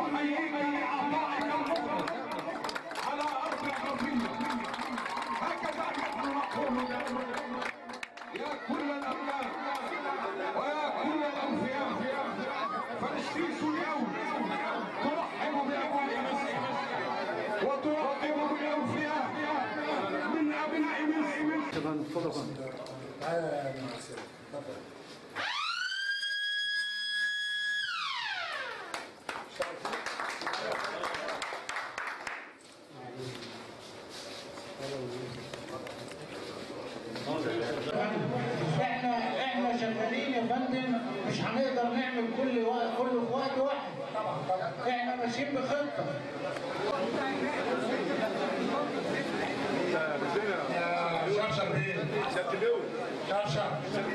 نحييك لعطائك المفرط على ارض الحريه هكذا نحن نقول دائما يا كل الابناء ويا كل الاوفياء فلسطين اليوم ترحب بابناء مصر وترحب بالاوفياء من ابناء مصر احنا احنا شغالين يا فندم مش هنقدر نعمل كل وقت كله في وقت واحد احنا ماشيين بخطه يا شرشر بيه شرشر